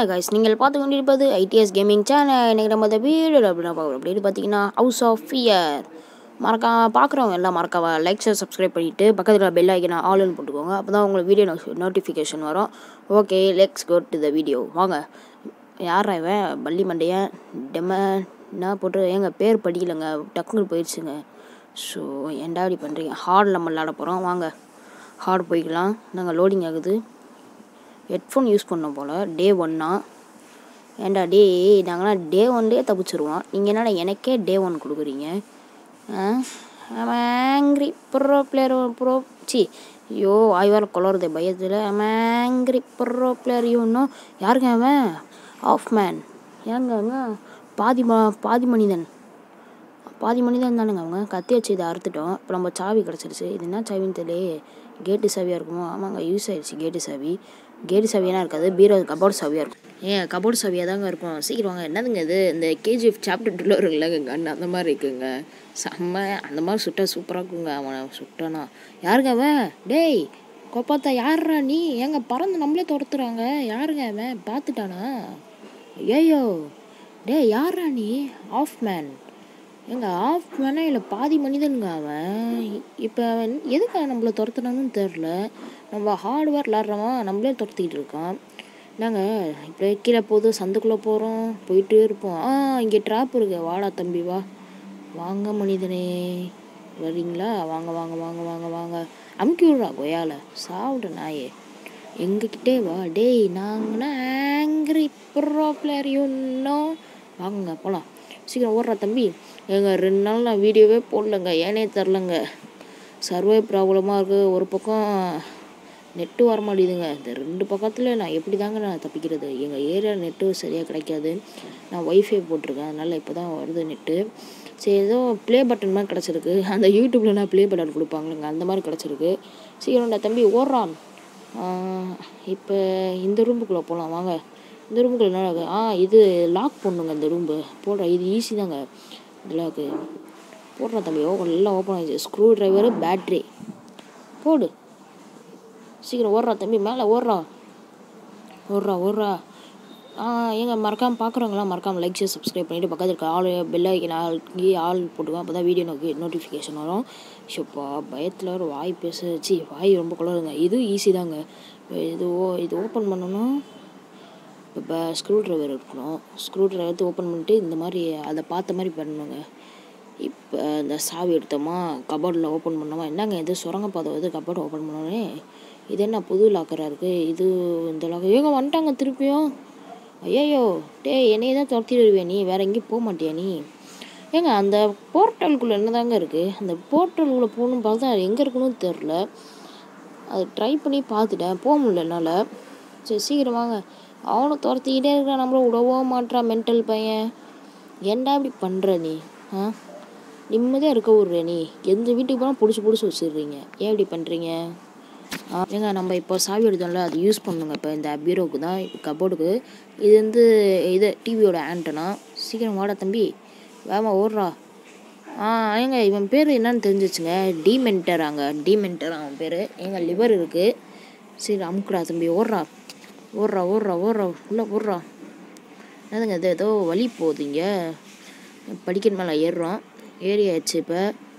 Hi guys நீங்கள் பார்த்து கொண்டிருப்பது ஐடிஎஸ் கேமிங் சேனல் இன்றைக்கி நம்ம இந்த வீடியோ அப்படின்னா பார்க்குறோம் அப்படின்னு பார்த்தீங்கன்னா ஹவுஸ் ஆஃப் ஃபியர் மறக்கா பார்க்குறவங்க எல்லாம் மறக்காம லைக் ஷேர் சப்ஸ்கிரைப் பண்ணிவிட்டு பக்கத்தில் பெல் ஐக்கனை ஆல்னு போட்டுக்கோங்க அப்போ தான் உங்களுக்கு வீடியோ நோட்டிஃபிகேஷன் வரும் okay let's go to the video வாங்க யார் இவன் பள்ளி மண்டையன் டெம என்ன போட்டு ஏங்க பேர் படிக்கலைங்க டக்குன்னு போயிடுச்சுங்க ஸோ ஏன்டா இப்படி பண்ணுறீங்க ஹார்டில் நம்ம விளாட போகிறோம் வாங்க ஹார்ட் போய்க்கலாம் நாங்கள் லோடிங் ஆகுது ஹெட்ஃபோன் யூஸ் பண்ணோம் போல் டே ஒன்னா ஏன்டா டே நாங்களாம் டே ஒன்லேயே தப்பிச்சிருவோம் நீங்கள் என்னடா எனக்கே டே ஒன் கொடுக்குறீங்க ஆங்க்ரி ப்ரோ பிளேயர் ப்ரோ சி ஐயோ ஆய்வார குளருதே பயத்தில் ஆங்க்ரி ப்ரோ பிளேயர் இன்னும் யாருங்க அவன் ஆஃப் மேன் ஏங்க அவங்க பாதி ம பாதி மனிதன் பாதி மனிதன் தானுங்க அவங்க கத்தி வச்சு இதை அறுத்துட்டோம் இப்போ நம்ம சாவி கிடச்சிருச்சு இது என்ன சாவின்னு தெரியலையே கேட்டு சாவியாக இருக்குமோ ஆமாங்க யூஸ் ஆயிடுச்சு கேட்டு சாவி கேட்டு சாவியெல்லாம் இருக்காது பீரோ கபோர்டு சாவியாக இருக்கும் ஏன் கபோர்டு சாவியாக தாங்க இருக்கும் சீக்கிரம் வாங்க என்னதுங்க இது இந்த கேஜிஎஃப் சாப்டர் டூவில் இருக்குல்லங்க கன் அந்த மாதிரி இருக்குங்க செம்ம அந்த மாதிரி சுட்டா சூப்பராக இருக்குங்க அவன் சுட்டானா யாருங்க அவன் டேய் கொப்பாத்தா யாருடா நீ ஏங்க பறந்து நம்மளே துரத்துறாங்க யாருங்க அவன் பார்த்துட்டானா ஐயோ டேய் யாரா நீ ஆஃப் மேன் எங்க ஆஃப் மேனா இல்லை பாதி மனிதனுங்க அவன் இப்போ அவன் எதுக்கு நம்மளை துரத்துனான்னு தெரில நம்ம ஹார்ட்வேர் விளாட்றவன் நம்மளே துரத்திக்கிட்டு இருக்கான் நாங்கள் இப்போ கீழே போகுது சந்துக்குள்ளே போகிறோம் போயிட்டே இருப்போம் ஆ இங்கே ட்ராப் இருக்கு வாடா தம்பி வா வாங்க மனிதனே வரீங்களா வாங்க வாங்க வாங்க வாங்க வாங்க அமுக்கி விட்றா கொயால சாப்பிட நாயே எங்ககிட்டே வா டேய் நாங்கன்னா ஆங்கிரி ப்ரோ பிளேயர் இன்னும் வாங்குங்க போகலாம் சீக்கிரம் ஓடுறா தம்பி எங்க ரெண்டு நாள் நான் வீடியோவே போடலங்க ஏனே தெரிலங்க சர்வே ப்ராப்ளமாக இருக்குது ஒரு பக்கம் நெட்டு வர மாட்டேங்குதுங்க இந்த ரெண்டு பக்கத்தில் நான் எப்படி தாங்க நான் தப்பிக்கிறது எங்கள் ஏரியா நெட்டு சரியாக கிடைக்காது நான் ஒய்ஃபை போட்டிருக்கேன் அதனால் இப்போ தான் வருது நெட்டு சரி ஏதோ ப்ளே பட்டன் மாதிரி கிடச்சிருக்கு அந்த யூடியூப்பில் நான் ப்ளே பட்டன் கொடுப்பாங்களுங்க அந்த மாதிரி கிடச்சிருக்கு சீக்கிரம்டா தம்பி ஓடுறான் இப்போ இந்த ரூமுக்குள்ளே போகலாம் வாங்க இந்த ரூமுக்குள்ள என்ன இருக்கு? ஆ இது லாக் பண்ணுங்க இந்த ரூம்பு போடுற இது ஈஸி தாங்க இந்த லாக்கு போடுறா தம்பி ஓ எல்லாம் ஓப்பன் ஆயிடுச்சு ஸ்க்ரூ ட்ரைவரு பேட்ரி போடு சீக்கிரம் ஓடுறா தம்பி மேலே ஓடுறா ஓடுறா ஓடுறா ஆ ஏங்க மறக்காமல் பார்க்குறவங்களாம் மறக்காமல் லைக் ஷேர் சப்ஸ்கிரைப் பண்ணிவிட்டு பக்கத்தில் இருக்க ஆள் பெல் ஐக்கன் ஆள்கி ஆள் போட்டுவேன் அப்போ தான் வீடியோ நோக்கி நோட்டிஃபிகேஷன் வரும் ஷோப்பா பயத்தில் ஒரு வாய் பேச சி வாய் ரொம்ப குளருங்க இது ஈஸி தாங்க இது ஓ இது ஓப்பன் பண்ணணும் இப்போ ஸ்க்ரூ ட்ரைவர் இருக்கணும் ஸ்க்ரூ ட்ரைவர் எடுத்து ஓப்பன் பண்ணிட்டு இந்த மாதிரி அதை பார்த்த மாதிரி பண்ணணுங்க இப்போ இந்த சாவி எடுத்தோமா கபோர்டில் ஓப்பன் பண்ணோமா என்னங்க இது சுரங்கப்பாதை வந்து கபோர்டு ஓப்பன் பண்ணோன்னே இது என்ன புது லாக்கராக இருக்குது இது இந்த லாக்கர் ஏங்க வந்துட்டாங்க திருப்பியும் ஐயோ டேய் என்னையே தான் துரத்திட்டு வருவியா நீ வேற எங்கேயும் போக மாட்டியா நீ ஏங்க அந்த போர்ட்டலுக்குள்ளே என்னதாங்க இருக்குது அந்த போர்ட்டலுக்குள்ளே போகணும்னு பார்த்தா எங்கே இருக்குன்னு தெரில அது ட்ரை பண்ணி பார்த்துட்டேன் போக முடியல என்னால் சரி சீக்கிரம் வாங்க அவனும் துரத்திக்கிட்டே இருக்கிறான் நம்மள விடவோ மாட்றான் மென்டல் பையன் ஏன்டா இப்படி பண்ணுற நீ ஆ நிம்மதியாக இருக்க விட்ற நீ எந்த வீட்டுக்கு போனால் பிடிச்சி பிடிச்சி வச்சிடுறீங்க ஏன் இப்படி பண்ணுறீங்க ஆ ஏங்க நம்ம இப்போ சாவி எடுத்தோம்ல அது யூஸ் பண்ணுங்க இப்போ இந்த பீரோவுக்கு தான் கபோர்டுக்கு இது வந்து இது டிவியோட ஆண்டனா சீக்கிரம் வாடா தம்பி வேமா ஓடுறா ஆ ஏங்க இவன் பேர் என்னன்னு தெரிஞ்சிச்சுங்க டீமென்டராங்க டீமென்டர் அவன் பேர் ஏங்க லிவர் இருக்குது சரி அமுக்குடா தம்பி ஓடுறா ஓடுறா ஓடுறா ஓடுறா உள்ளே ஓடுறா என்னதுங்க இது ஏதோ வழி போகுதுங்க படிக்கிற மேலே ஏறுறோம் ஏறியாச்சு இப்போ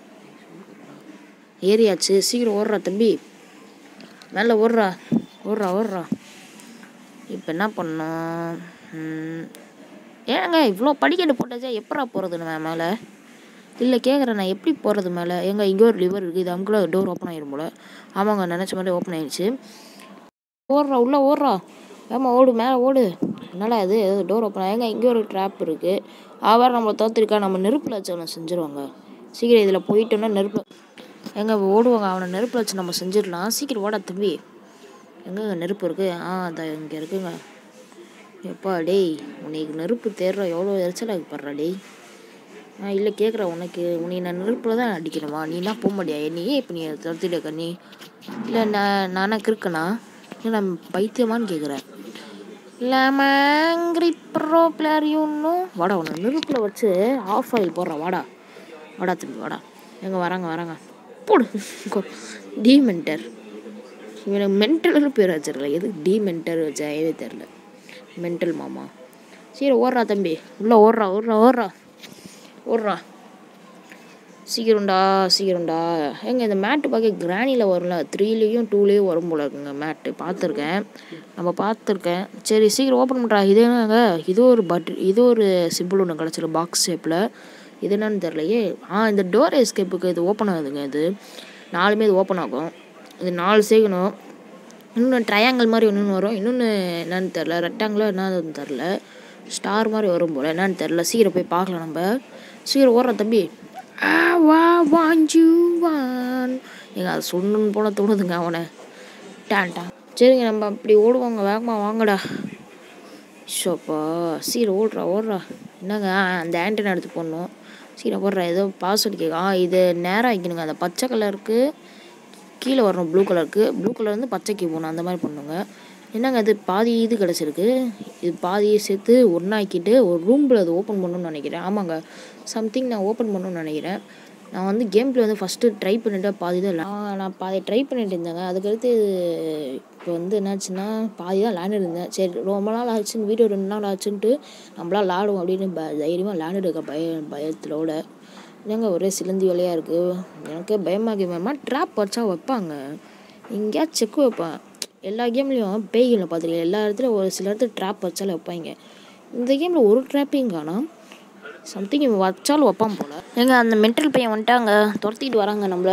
ஏறியாச்சு சீக்கிரம் ஓடுறா தம்பி மேலே ஓடுறா ஓடுறா ஓடுறா இப்போ என்ன பண்ணோம் ம், ஏங்க இவ்வளோ படிக்கட்டு போட்டாச்சா எப்படா போகிறது நான் மேலே இல்லை கேட்குறேன் நான் எப்படி போகிறது மேலே ஏங்க இங்கே ஒரு லிவர் இருக்குது இது அமுக்குள்ள டோர் ஓப்பன் ஆயிரும் போல் ஆமாங்க நினச்ச மாதிரி ஓப்பன் ஆயிடுச்சு ஓடுறா உள்ளே ஓடுறா ஏமா ஓடு மேலே ஓடு என்னடா இது ஏதோ டோர் ஓப்பன் ஆகுங்க இங்கே ஒரு ட்ராப் இருக்குது அவர் நம்மளை தோத்துருக்கா நம்ம நெருப்பில் வச்சு அவனை செஞ்சுருவாங்க சீக்கிரம் இதில் போயிட்டோன்னா நெருப்பு எங்க ஓடுவாங்க அவனை நெருப்பில் வச்சு நம்ம செஞ்சிடலாம் சீக்கிரம் ஓடா தம்பி எங்கங்க நெருப்பு இருக்குது ஆ அதான் இங்கே இருக்குங்க எப்பா டேய் உனக்கு நெருப்பு தேடுற எவ்வளோ எரிச்சலாக படுறா டேய் ஆ இல்லை கேட்குறேன் உனக்கு உன்னை நான் நெருப்பில் தான் அடிக்கணுமா நீனா போக மாட்டியா நீ ஏன் இப்போ நீ துரத்திட்டு நீ இல்லை நான் நானா கிறுக்கனா இல்லை நான் பைத்தியமான்னு கேட்குறேன் இல்லை மேங்க்ரி ப்ரோ பிளேயர் இன்னும் வாடா உன்னை நெருப்பில் வச்சு ஆஃப் ஆயில் போடுறேன் வாடா வாடா தம்பி வாடா எங்கே வராங்க வராங்க போடு டீமென்டர் இவனுக்கு மென்டல்னு பேர் வச்சிருக்கல எதுக்கு டீமென்டர் வச்சா ஏதே தெரில மென்டல் மாமா சீக்கிரம் ஓடுறா தம்பி உள்ளே ஓடுறா ஓடுறா ஓடுறா ஓடுறா சீக்கிரம்டா சீக்கிரம்டா ஏங்க இந்த மேட்டு பார்க்க கிராணியில் வரும்ல த்ரீலேயும் டூலேயும் வரும் போல இருக்குங்க மேட்டு பார்த்துருக்கேன் நம்ம பார்த்துருக்கேன் சரி சீக்கிரம் ஓப்பன் பண்ணுறா இது என்னங்க இது ஒரு பட் இது ஒரு சிம்பிள் ஒன்று கிடச்சிருக்கு பாக்ஸ் ஷேப்பில் இது என்னன்னு தெரிலையே ஆ இந்த டோர் எஸ்கேப்புக்கு இது ஓப்பன் ஆகுதுங்க இது நாலுமே இது ஓப்பன் ஆகும் இது நாலு சேர்க்கணும் இன்னொன்று ட்ரையாங்கிள் மாதிரி ஒன்று வரும் இன்னொன்று என்னன்னு தெரில ரெக்டாங்கிளாக என்னன்னு தெரில ஸ்டார் மாதிரி வரும் போல் என்னன்னு தெரில சீக்கிரம் போய் பார்க்கலாம் நம்ம சீக்கிரம் ஓடுறோம் தம்பி ஆ வா வாஞ்சு வான் எங்க அது சொன்னு போல தோணுதுங்க அவனை டான்டா சரிங்க நம்ம அப்படி ஓடுவாங்க வேகமாக வாங்கடா ஷோப்பா சீக்கிரம் ஓடுறா ஓடுறா என்னங்க ஆ, அந்த ஆண்டனை எடுத்து போடணும் சீக்கிரம் ஓடுறா ஏதோ பாஸ்வேர்டு கேட்க ஆ இது நேராக வைக்கணுங்க அந்த பச்சை கலருக்கு கீழே வரணும் ப்ளூ கலருக்கு ப்ளூ கலர் வந்து பச்சைக்கு போகணும் அந்த மாதிரி பண்ணுங்க என்னங்க அது பாதி இது கிடச்சிருக்கு இது பாதியை சேர்த்து ஒன்றாக்கிட்டு ஒரு ரூமில் அது ஓப்பன் பண்ணணும்னு நினைக்கிறேன் ஆமாங்க சம்திங் நான் ஓப்பன் பண்ணணும்னு நினைக்கிறேன் நான் வந்து கேம் பிளே வந்து ஃபஸ்ட்டு ட்ரை பண்ணிட்டு பாதி தான் நான் நான் பாதி ட்ரை பண்ணிட்டு இருந்தேங்க அதுக்கடுத்து இப்போ வந்து என்னாச்சுன்னா பாதி தான் லேண்ட் இருந்தேன் சரி ரொம்ப நாள் ஆச்சுன்னு வீடியோ ரெண்டு நாள் ஆச்சுன்ட்டு நம்மளாம் விளாடுவோம் அப்படின்னு ப தைரியமாக லேண்ட் இருக்க பய பயத்திலோட என்னங்க ஒரே சிலந்தி வேலையாக இருக்குது எனக்கு பயமாக பயமா ட்ராப் வச்சா வைப்பாங்க எங்கேயாச்சும் செக் வைப்பேன் எல்லா கேம்லேயும் பேய்களை பார்த்துருக்கேன் எல்லா இடத்துலையும் ஒரு சில இடத்துல ட்ராப் வச்சாலும் வைப்பாங்க இந்த கேமில் ஒரு ட்ராப்பையும் காணோம் சம்திங் இவன் வச்சாலும் வைப்பான் போல ஏங்க அந்த மென்டல் பையன் வந்துட்டாங்க துரத்திட்டு வராங்க நம்மள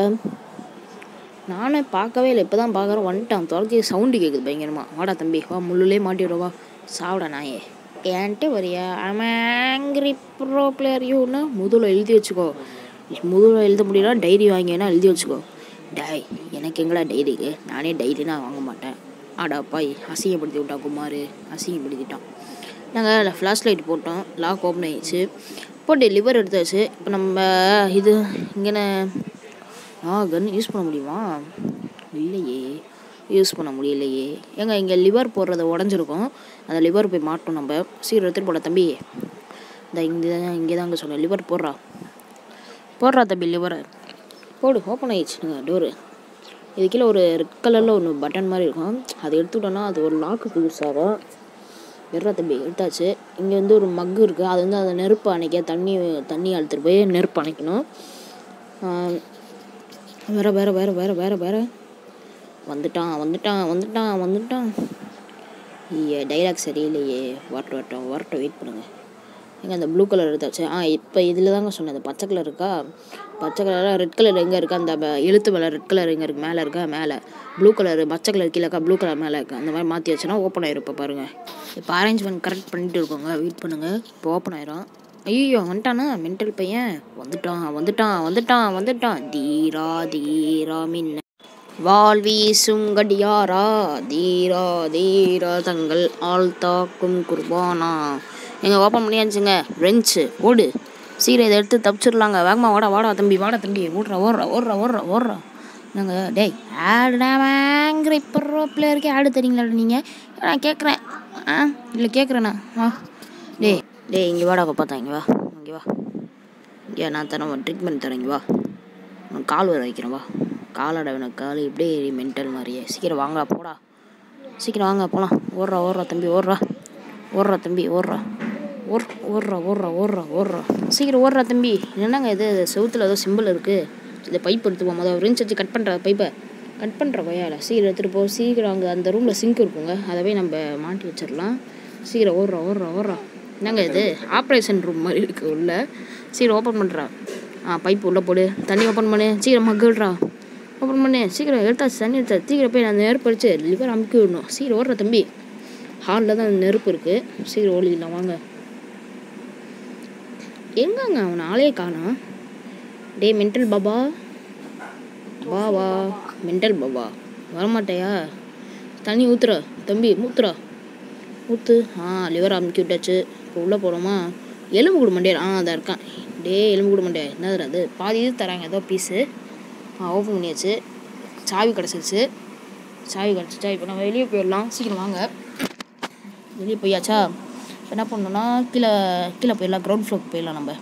நானே பார்க்கவே இல்லை இப்போ தான் பார்க்குறேன் வந்துட்டான் துரத்தி சவுண்டு கேட்குது பயங்கரமாக வாடா தம்பி வா முள்ளுலே மாட்டி விடுவா சாப்பிடா நாயே ஏன்ட்டு வரியா ஆங்கிரி ப்ரோ பிளேயர் யூன்னு முதல்ல எழுதி வச்சுக்கோ முதல்ல எழுத முடியல டைரி வாங்கினா எழுதி வச்சுக்கோ டை எனக்கு எங்கடா டைரிக்கு நானே டைரி நான் வாங்க மாட்டேன் ஆடா பாய் அசிங்கப்படுத்தி விட்டான் குமார் அசிங்கப்படுத்திட்டான் நாங்கள் ஃப்ளாஷ் லைட் போட்டோம் லாக் ஓப்பன் ஆயிடுச்சு போட்டு லிவர் எடுத்தாச்சு இப்போ நம்ம இது இங்கே ஆ கன் யூஸ் பண்ண முடியுமா இல்லையே யூஸ் பண்ண முடியலையே ஏங்க இங்கே லிவர் போடுறத உடஞ்சிருக்கும் அந்த லிவர் போய் மாட்டோம் நம்ம சீக்கிரம் எடுத்துகிட்டு போட தம்பி இந்த இங்கே இங்கே தாங்க சொன்னேன் லிவர் போடுறா போடுறா தம்பி லிவரை போடு ஓப்பன் ஆயிடுச்சுங்க டோரு இது கீழே ஒரு ரெட் கலரில் ஒன்று பட்டன் மாதிரி இருக்கும் அதை எடுத்துக்கிட்டோன்னா அது ஒரு லாக்கு யூஸ் ஆகும் வெறா தம்பி எடுத்தாச்சு இங்கே வந்து ஒரு மக்கு இருக்குது அது வந்து அதை நெருப்பு அணைக்க தண்ணி தண்ணி அழுத்துட்டு போய் நெருப்பு அணைக்கணும் ஆஹ் வேற வேற வேற வேற வேற வேற வந்துட்டான் வந்துட்டான் வந்துட்டான் வந்துட்டான் ஐயா டைலாக் சரியில்லையே வரட்டும் வரட்டும் வரட்டும் வெயிட் பண்ணுங்க எங்க அந்த ப்ளூ கலர் எடுத்தாச்சு ஆ இப்போ இதில் தாங்க சொன்னேன் அந்த பச்சை கலர் இருக்கா பச்சை கலராக ரெட் கலர் எங்கே இருக்கா அந்த ப- எழுத்து மேலே ரெட் கலர் எங்கே இருக்கு மேலே இருக்கா மேலே ப்ளூ கலர் பச்சை கலர் கீழே இருக்கா ப்ளூ கலர் மேலே இருக்கு அந்த மாதிரி மாற்றி வச்சுன்னா ஓப்பன் ஆயிரும் இப்போ பாருங்கள் இப்போ அரேஞ்ச்மெண்ட் கரெக்ட் பண்ணிட்டு இருக்கோங்க வெயிட் பண்ணுங்கள் இப்போ ஓப்பன் ஆயிரும் ஐயோ வந்துட்டானா மென்டல் பையன் வந்துட்டான் வந்துட்டான் வந்துட்டான் வந்துட்டான் தீரா தீரா மின்ன வால் வீசும் கடியாரா தீரா தீரா தங்கள் ஆள் தாக்கும் குர்பானா எங்க ஓப்பன் பண்ணியாச்சுங்க ரெஞ்சு ஓடு சீரை இதை எடுத்து தப்பிச்சிடலாங்க வேகமா வாடா வாடா தம்பி வாடா தம்பி ஓடுறா ஓடுறா ஓடுறா ஓடுறா ஓடுறா என்னங்க டேய் ஆடுடாங்கிற இப்போ பிளேயருக்கே ஆடு தெரியுங்களா நீங்கள் நான் கேட்குறேன் ஆ இல்லை கேட்குறேண்ணா ஆ டேய் டேய் இங்கே வாடா பார்த்தா இங்கே வா இங்கே வா இங்கே நான் தரேன் ட்ரீட்மெண்ட் தரேன் இங்கே வா உனக்கு கால் வர வைக்கிறேன் வா காலடை எனக்கு கால் இப்படியே மென்டல் மாதிரியே சீக்கிரம் வாங்க போடா சீக்கிரம் வாங்க போகலாம் ஓடுறா ஓடுறா தம்பி ஓடுறா ஓடுறா தம்பி ஓடுறா ஓர் ஓடுறா ஓடுறா ஓடுறா ஓடுறா சீக்கிரம் ஓடுறா தம்பி என்னங்க இது செவுத்துல ஏதோ சிம்பிள் இருக்குது இதை பைப் எடுத்துப்போம் முதல்ல ரிஞ்ச் வச்சு கட் பண்ணுற பைப்பை கட் பண்ணுற கொய்யால சீக்கிரம் எடுத்துகிட்டு போ சீக்கிரம் அங்கே அந்த ரூமில் சிங்க் இருக்குங்க அதவே நம்ம மாட்டி வச்சிடலாம் சீக்கிரம் ஓடுறா ஓடுறா ஓடுறா என்னங்க இது ஆப்ரேஷன் ரூம் மாதிரி இருக்குது உள்ள சீக்கிரம் ஓப்பன் பண்ணுறா ஆ பைப் உள்ளே போடு தண்ணி ஓப்பன் பண்ணு சீக்கிரம் மக்கிடுறா ஓப்பன் பண்ணு சீக்கிரம் எடுத்தாச்சு தண்ணி எடுத்தாச்சு சீக்கிரம் போய் அந்த நெருப்பு அடிச்சு லிவர் அமுக்கி விடணும் சீக்கிரம் ஓடுற தம்பி ஹாலில் தான் நெருப்பு இருக்குது சீக்கிரம் ஓடிடலாம் வாங்க எங்கங்க அவன் ஆளே காணோம் டேய் மென்டல் பாபா வா வா மென்டல் பாபா வரமாட்டேயா தண்ணி ஊத்துற தம்பி ஊத்துறா ஊத்து ஆ லிவர் அமுக்கி விட்டாச்சு இப்போ உள்ளே போகிறோமா எலும்பு கூட மண்டியா ஆ அதான் இருக்கான் டே எலும்பு கூட மண்டியா என்னது அது பாதி இது தராங்க ஏதோ பீஸு ஆ ஓப்பன் பண்ணியாச்சு சாவி கிடச்சிருச்சு சாவி கிடச்சிச்சா இப்போ நம்ம வெளியே போயிடலாம் சீக்கிரம் வாங்க வெளியே போயாச்சா இப்ப என்ன பண்ணணும்னா கீழே கீழே போயிடலாம் கிரவுண்ட் ஃப்ளோருக்கு போயிடலாம் நம்ம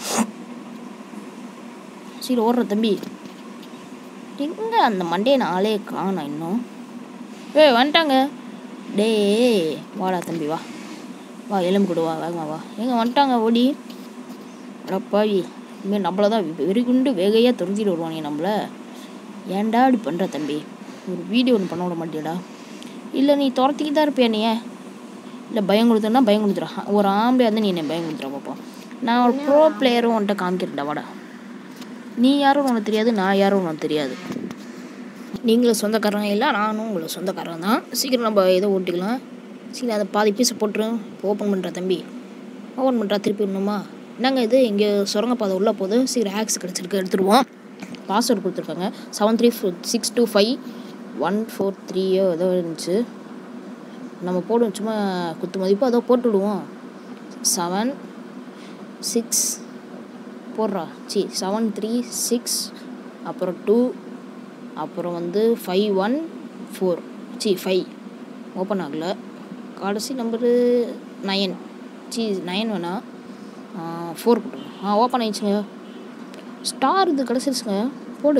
சீக்கிரம் ஓடுற தம்பி எங்கே அந்த மண்டே ஆளே காணோம் இன்னும் ஏய் வந்துட்டாங்க டேய் வாடா தம்பி வா வா எலும்பு கொடு வா வேகமா வா எங்க வந்துட்டாங்க ஓடி அடப்பாவி இனிமேல் நம்மள தான் வெறிகுண்டு வேகையாக துரத்திட்டு வருவானே நம்மள ஏன்டா இப்படி பண்ணுற தம்பி ஒரு வீடியோ ஒன்று பண்ண விட மாட்டியாடா இல்லை நீ துரத்திக்கிட்டு தான் இருப்பியா நீ இல்லை பயம் கொடுத்தனா பயம் கொடுத்துறா ஒரு ஆம்பளை வந்து நீ என்ன பயம் கொடுத்துற பார்ப்போம் நான் ஒரு ப்ரோ பிளேயரும் உன்கிட்ட காமிக்கிறேன்டா வாடா நீ யாரும் உனக்கு தெரியாது நான் யாரும் உனக்கு தெரியாது நீங்களும் சொந்தக்காரங்க இல்லை நானும் உங்களுக்கு சொந்தக்காரங்க தான் சீக்கிரம் நம்ம ஏதோ ஓட்டிக்கலாம் சீக்கிரம் அதை பாதி பீஸை போட்டுரும் ஓப்பன் பண்ணுற தம்பி ஓப்பன் பண்ணுறா திருப்பி விடணுமா என்னங்க இது இங்கே சுரங்கப்பாதை உள்ளே போகுது சீக்கிரம் ஆக்ஸ் கிடச்சிருக்கு எடுத்துருவோம் பாஸ்வேர்டு கொடுத்துருக்காங்க seven three six two five one four த்ரீயோ ஏதோ இருந்துச்சு நம்ம போடுவோம் சும்மா குத்து மதிப்பு அதோ போட்டு விடுவோம் செவன் சிக்ஸ் போடுறா சி செவன் த்ரீ சிக்ஸ் அப்புறம் டூ அப்புறம் வந்து ஃபைவ் ஒன் ஃபோர் சி ஃபைவ் ஓப்பன் ஆகலை கடைசி நம்பரு நயன் சி நயன் வேணா ஃபோர் போட்டுருங்க ஆ ஓப்பன் ஆயிடுச்சுங்க ஸ்டார் இது கிடச்சிருச்சுங்க போடு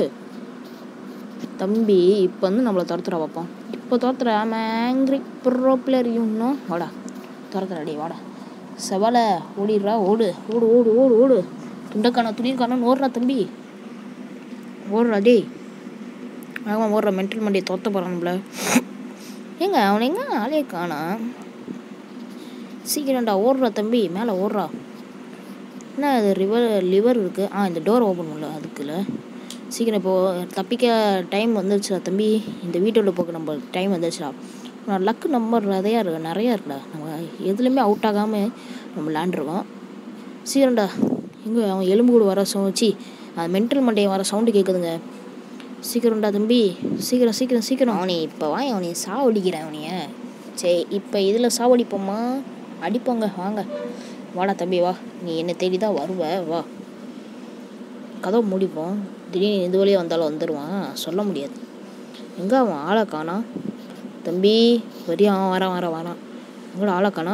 தம்பி இப்போ வந்து நம்மளை துரத்துறா பார்ப்போம் இப்போ துரத்துற ஆங்கிரி ப்ரோ பிளேயர் இன்னும் வாடா துரத்துறா டே வாடா செவலை ஓடிடுறா ஓடு ஓடு ஓடு ஓடு ஓடு துண்டக்கான துணிக்கான ஓடுறா தம்பி ஓடுறா டேய் ஆமாம் ஓடுற மென்டல் மண்டியை தோத்த போகிறான் நம்மள ஏங்க அவனை எங்க ஆளே காணா சீக்கிரம்டா ஓடுறா தம்பி மேலே ஓடுறா என்ன அது ரிவர் லிவர் இருக்குது ஆ இந்த டோர் ஓப்பன் பண்ணல அதுக்குள்ள சீக்கிரம் இப்போது தப்பிக்க டைம் வந்துருச்சுடா தம்பி இந்த வீட்டோட போக நம்ம டைம் வந்துருச்சுடா நான் லக்கு நம்பர் நிறையா இருக்கு நிறையா இருக்குடா நம்ம எதுலேயுமே அவுட் ஆகாமல் நம்ம விளாண்டுருக்கோம் சீக்கிரம்டா எங்கே அவன் எலும்பு கூட வர சவுண்ட் சி அது மென்டல் மண்டையை வர சவுண்டு கேட்குதுங்க சீக்கிரம்டா தம்பி சீக்கிரம் சீக்கிரம் சீக்கிரம் அவனை இப்போ வா அவனை சாவடிக்கிறேன் அவனைய சரி இப்போ இதில் சாவடிப்போமா அடிப்போங்க வாங்க வாடா தம்பி வா நீ என்னை தேடி தான் வருவ வா கதவை மூடிப்போம் திடீர்னு எந்த வழியாக வந்தாலும் வந்துடுவான் சொல்ல முடியாது எங்கே அவன் ஆளை காணா தம்பி வரியா அவன் வரான் வரான் வரான் எங்கடா ஆளை காணா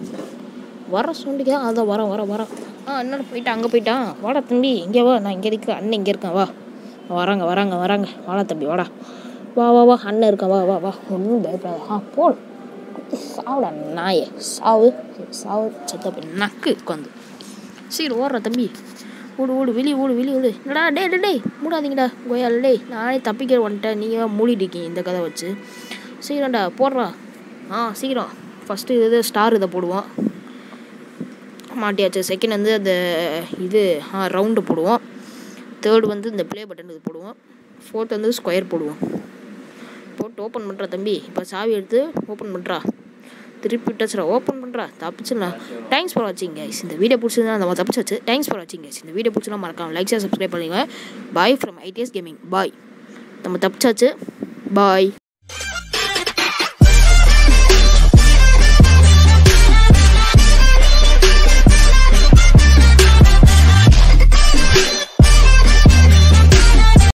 வர சொல்லிக்கா அதான் வரேன் வரேன் வரேன் ஆ என்னடா போயிட்டான் அங்கே போயிட்டான் வாடா தம்பி இங்கே வா நான் இங்கே இருக்கேன் அண்ணன் இங்கே இருக்கேன் வா வராங்க வராங்க வராங்க வாடா தம்பி வாடா வா வா வா அண்ணன் இருக்கான் வா வா வா ஒன்றும் பயப்படாத ஆ போடு சாவுடா நாயே சாவு சாவு செத்த போய் நக்கு உட்காந்து சீக்கிரம் ஓடுற தம்பி ஓடு ஓடு வெளியே ஓடு வெளியே ஓடு என்னடா டே டே டேய் மூடாதீங்கடா கோயால் டேய் நானே தப்பிக்க வந்துட்டேன் நீங்கள் மூடிட்டு இருக்கீங்க இந்த கதை வச்சு சீக்கிரம்டா போடுறா ஆ சீக்கிரம் ஃபஸ்ட்டு இது ஸ்டார் இதை போடுவோம் மாட்டியாச்சு செகண்ட் வந்து அந்த இது ஆ ரவுண்டு போடுவோம் தேர்டு வந்து இந்த ப்ளே பட்டன் இது போடுவோம் ஃபோர்த் வந்து ஸ்கொயர் போடுவோம் போட்டு ஓப்பன் பண்ணுறா தம்பி இப்போ சாவி எடுத்து ஓப்பன் பண்ணுறா திருப்பி டச்சுரா ஓப்பன் பண்ணுறா தப்பிச்சுடா தேங்க்ஸ் ஃபார் வாட்சிங் கைஸ் இந்த வீடியோ பிடிச்சதுனா நம்ம தப்பிச்சாச்சு தேங்க்ஸ் ஃபார் வாட்சிங் கைஸ் இந்த வீடியோ பிடிச்சா மறக்காம லைக் ஷேர் சப்ஸ்கிரைப் பண்ணுங்க bye from IDS gaming bye நம்ம தப்பிச்சாச்சு பாய்